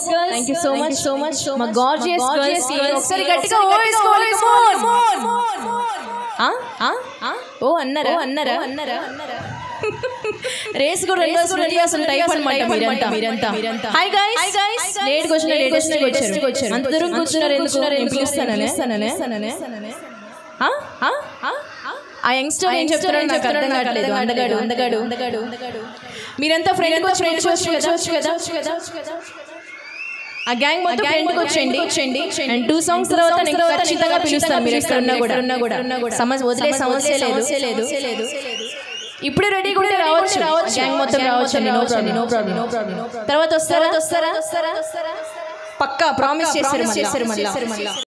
Thank you so much so much మా gorgeous girls ఒకసారి గట్టిగా ఓ వేసుకోవాలి come on. ఆ? ఆ? ఆ? ఓ అన్నరా అన్నరా అన్నరా రేస్ కూడా రెండు రోజులు అసలు టైప్ అనమాట మీరంతా మీరంతా hi guys hi guys late వచ్చిన లేట్ వచ్చిన లేట్ వచ్చారు అంత దూరం కూర్చున్నారు ఎందుకున్నారు నేను పిలుస్తాననే పిలుస్తాననే ఆ? ఆ? ఆ? ఆ యంగ్స్టర్ ఏం చెప్తున్నాడు నాకు అర్థం కావట్లేదు అందగాడు అందగాడు అందగాడు మీరంతా ఫ్రెండ్ ఫ్రెండ్స్ వచ్చు కదా వచ్చు కదా ఆ గ్యాంగ్ మొత్తం ఫ్రెండ్కి వచ్చేయండి వచ్చేయండి అండ్ టూ సాంగ్స్ తర్వాత నేను ఖచ్చితంగా పిలుస్తాను మీరు ఎక్కడ ఉన్నా కూడా ఉన్నా కూడా సమస్య వదిలే సమస్య లేదు లేదు ఇప్పుడే రెడీ కూడా రావచ్చు రావచ్చు గ్యాంగ్ మొత్తం రావచ్చు no problem no problem no problem తర్వాత వస్తారా వస్తారా పక్కా ప్రామిస్ చేశారు చేశారు మళ్ళీ